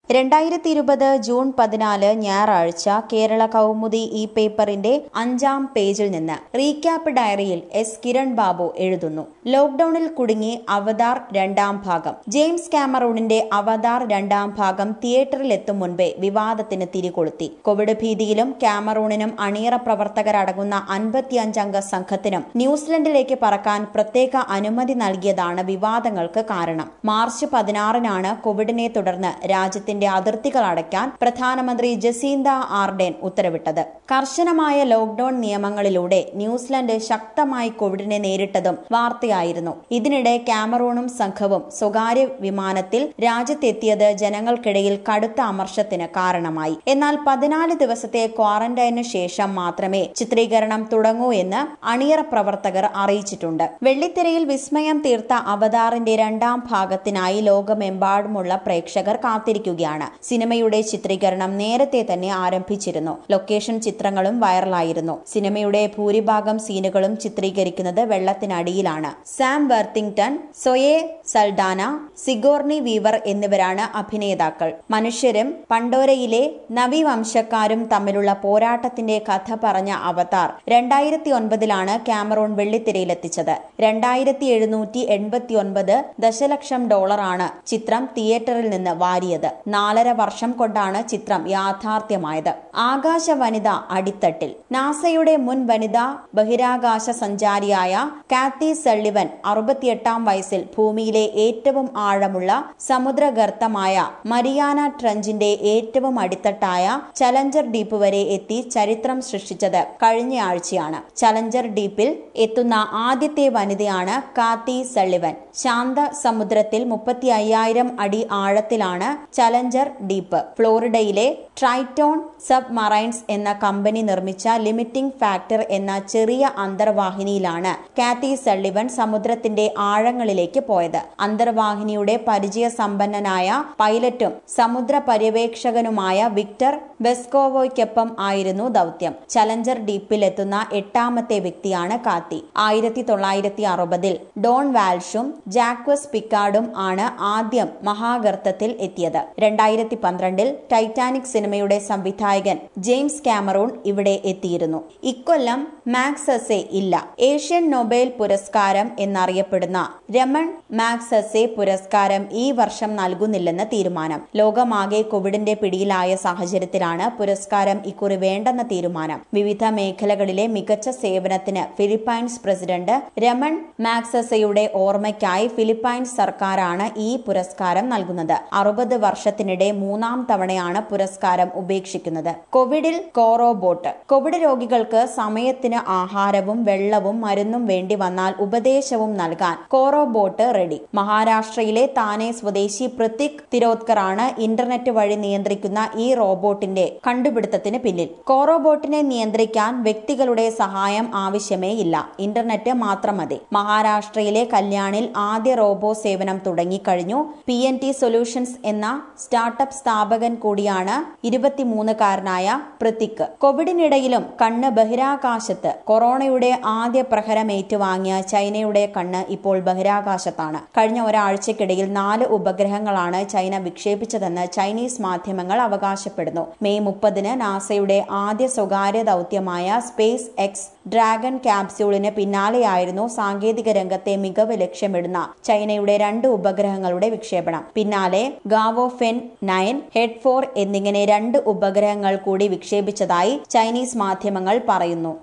രണ്ടായിരത്തി ഇരുപത് ജൂൺ പതിനാല് ഞായറാഴ്ച കേരള കൗമുദി ഈ പേപ്പറിന്റെ അഞ്ചാം പേജിൽ നിന്ന് റീക്യാപ്പ് ഡയറിയിൽ എസ് കിരൺ ബാബു എഴുതുന്നു ലോക്ഡൌണിൽ കുടുങ്ങി അവതാർ രണ്ടാം ഭാഗം ജെയിംസ് കാമറൂണിന്റെ അവതാർ രണ്ടാം ഭാഗം തിയേറ്ററിൽ എത്തും മുൻപേ വിവാദത്തിന് തിരികൊളുത്തി കോവിഡ് ഭീതിയിലും കാമറൂണിനും അണിയറ പ്രവർത്തകരടങ്ങുന്ന അൻപത്തിയഞ്ചംഗ സംഘത്തിനും ന്യൂസിലൻഡിലേക്ക് പറക്കാൻ പ്രത്യേക അനുമതി നൽകിയതാണ് വിവാദങ്ങൾക്ക് കാരണം മാർച്ച് പതിനാറിനാണ് കോവിഡിനെ തുടർന്ന് രാജ്യത്തിന്റെ അതിർത്തികൾ അടയ്ക്കാൻ പ്രധാനമന്ത്രി ജസീന്ത ആർഡേൻ ഉത്തരവിട്ടത് കർശനമായ ലോക്ഡൌൺ നിയമങ്ങളിലൂടെ ന്യൂസിലൻഡ് ശക്തമായി കോവിഡിനെ നേരിട്ടതും വാർത്തയായിരുന്നു ഇതിനിടെ കാമറൂണും സംഘവും സ്വകാര്യ വിമാനത്തിൽ രാജ്യത്തെത്തിയത് ജനങ്ങൾക്കിടയിൽ കടുത്ത അമർഷത്തിന് കാരണമായി എന്നാൽ പതിനാല് ദിവസത്തെ ക്വാറന്റൈനു ശേഷം മാത്രമേ ചിത്രീകരണം തുടങ്ങൂ എന്ന് അണിയറ പ്രവർത്തകർ അറിയിച്ചിട്ടുണ്ട് വെള്ളിത്തിരയിൽ വിസ്മയം തീർത്ത അവതാറിന്റെ രണ്ടാം ഭാഗത്തിനായി ലോകമെമ്പാടുമുള്ള പ്രേക്ഷകർ കാത്തിരിക്കുകയാണ് സിനിമയുടെ ചിത്രീകരണം നേരത്തെ തന്നെ ആരംഭിച്ചിരുന്നു ലൊക്കേഷൻ ചിത്രങ്ങളും വൈറലായിരുന്നു സിനിമയുടെ ഭൂരിഭാഗം സീനുകളും ചിത്രീകരിക്കുന്നത് വെള്ളത്തിനടിയിലാണ് സാം വർത്തിങ്ടൺ സൊയെ സൽഡാന സിഗോർണി വീവർ എന്നിവരാണ് അഭിനേതാക്കൾ മനുഷ്യരും പണ്ടോരയിലെ നവിവംശക്കാരും തമ്മിലുള്ള പോരാട്ടത്തിന്റെ കഥ പറഞ്ഞ അവതാർ രണ്ടായിരത്തി ഒൻപതിലാണ് കാമറൂൺ വെള്ളിത്തിരയിലെത്തിച്ചത് രണ്ടായിരത്തി എഴുന്നൂറ്റി എൺപത്തി ഒൻപത് ദശലക്ഷം ഡോളറാണ് ചിത്രം തിയേറ്ററിൽ നിന്ന് വാരിയത് നാലര വർഷം കൊണ്ടാണ് ചിത്രം യാഥാർത്ഥ്യമായത് ആകാശ വനിത അടിത്തട്ടിൽ നാസയുടെ മുൻ വനിതാ ബഹിരാകാശ സഞ്ചാരിയായ കാത്തി സള്ളിവൻ അറുപത്തിയെട്ടാം വയസ്സിൽ ഭൂമിയിലെ ഏറ്റവും ആഴമുള്ള സമുദ്രഗർത്തമായ മരിയാന ട്രഞ്ചിന്റെ ഏറ്റവും അടിത്തട്ടായ ചലഞ്ചർ ഡീപ്പ് വരെ എത്തി ചരിത്രം സൃഷ്ടിച്ചത് കഴിഞ്ഞയാഴ്ചയാണ് ചലഞ്ചർ ഡീപ്പിൽ എത്തുന്ന ആദ്യത്തെ വനിതയാണ് കാത്തി സള്ളിവൻ ശാന്ത സമുദ്രത്തിൽ മുപ്പത്തി അയ്യായിരം അടി ആഴത്തിലാണ് ചലഞ്ചർ ഡീപ്പ് ഫ്ലോറിഡയിലെ ട്രൈറ്റോൺ സബ് മറൈൻസ് എന്ന കമ്പനി നിർമ്മിച്ച ലിമിറ്റിംഗ് ഫാക്ടർ എന്ന ചെറിയ അന്തർവാഹിനിയിലാണ് കാത്തി സള്ളിവൻ സമുദ്രത്തിന്റെ ആഴങ്ങളിലേക്ക് പോയത് അന്തർവാഹിനിയുടെ പരിചയ സമ്പന്നനായ പൈലറ്റും സമുദ്ര പര്യവേക്ഷകനുമായ വിക്ടർ ബെസ്കോവോയ്ക്കൊപ്പം ആയിരുന്നു ദൗത്യം ചലഞ്ചർ ഡീപ്പിലെത്തുന്ന എട്ടാമത്തെ വ്യക്തിയാണ് കാത്തി ആയിരത്തി തൊള്ളായിരത്തി അറുപതിൽ ഡോൺ വാൽഷും ജാക്വസ് പിക്കാർഡും ആണ് ആദ്യം മഹാഗർത്തത്തിൽ എത്തിയത് രണ്ടായിരത്തി പന്ത്രണ്ടിൽ ടൈറ്റാനിക് സിനിമയുടെ സംവിധായകൻ ജെയിംസ് കാമറൂൺ ഇവിടെ എത്തിയിരുന്നു ഇക്കൊല്ലം മാക്സസെ ഇല്ല ഏഷ്യൻ നൊബേൽ പുരസ്കാരം എന്നറിയപ്പെടുന്ന രമൺ മാക്സസെ പുരസ്കാരം ഈ വർഷം നൽകുന്നില്ലെന്ന് തീരുമാനം ലോകമാകെ കോവിഡിന്റെ പിടിയിലായ സാഹചര്യത്തിലാണ് പുരസ്കാരം ഇക്കുറി വേണ്ടെന്ന തീരുമാനം വിവിധ മേഖലകളിലെ മികച്ച സേവനത്തിന് ഫിലിപ്പൈൻസ് പ്രസിഡന്റ് രമൺ മാക്സസയുടെ ഓർമ്മയ്ക്കായി ഫിലിപ്പൈൻസ് സർക്കാരാണ് ഈ പുരസ്കാരം നൽകുന്നത് അറുപത് വർഷത്തിനിടെ മൂന്നാം തവണയാണ് പുരസ്കാരം ഉപേക്ഷിക്കുന്നത് കോവിഡിൽ കോറോബോട്ട് കോവിഡ് രോഗികൾക്ക് സമയത്തിന് ആഹാരവും വെള്ളവും മരുന്നും വേണ്ടി വന്നാൽ ഉപദേശവും നൽകാൻ കോറോബോട്ട് റെഡി മഹാരാഷ്ട്രയിലെ താനെ സ്വദേശി പ്രതീക് തിരോത്കറാണ് ഇന്റർനെറ്റ് വഴി നിയന്ത്രിക്കുന്ന ഈ റോബോട്ടിന്റെ കണ്ടുപിടുത്തത്തിന് പിന്നിൽ കോറോബോട്ടിനെ നിയന്ത്രിക്കാൻ വ്യക്തികളുടെ സഹായം ആവശ്യമേ ഇല്ല ഇന്റർനെറ്റ് മാത്രം മതി മഹാരാഷ്ട്രയിലെ കല്യാണിൽ ആദ്യ റോബോ സേവനം തുടങ്ങിക്കഴിഞ്ഞു പി എൻ ടി സൊല്യൂഷൻസ് എന്ന സ്റ്റാർട്ടപ്പ് സ്ഥാപകൻ കൂടിയാണ് ഇരുപത്തിമൂന്നുകാരനായ പ്രതീക് കോവിഡിനിടയിലും കണ്ണ് ബഹിരാകാശത്ത് കൊറോണയുടെ ആദ്യ പ്രഹരം ഏറ്റുവാങ്ങിയ ചൈനയുടെ കണ്ണ് ഇപ്പോൾ ബഹിരാകാശത്താണ് കഴിഞ്ഞ ഒരാഴ്ചക്കിടയിൽ നാല് ഉപഗ്രഹങ്ങളാണ് ചൈന വിക്ഷേപിച്ചതെന്ന് ചൈനീസ് മാധ്യമങ്ങൾ അവകാശപ്പെടുന്നു മെയ് മുപ്പതിന് നാസയുടെ ആദ്യ സ്വകാര്യ ദൗത്യമായ സ്പേസ് എക്സ് ഡ്രാഗൺ ക്യാപ്സ്യൂളിന് പിന്നാലെയായിരുന്നു സാങ്കേതിക രംഗത്തെ മികവ് ലക്ഷ്യമിടുന്ന ചൈനയുടെ രണ്ട് ഉപഗ്രഹങ്ങളുടെ വിക്ഷേപണം പിന്നാലെ Gaofen nine head four എന്നിങ്ങനെ രണ്ട് ഉപഗ്രഹങ്ങൾ കൂടി വിക്ഷേപിച്ചതായി ചൈനീസ് മാധ്യമങ്ങൾ പറയുന്നു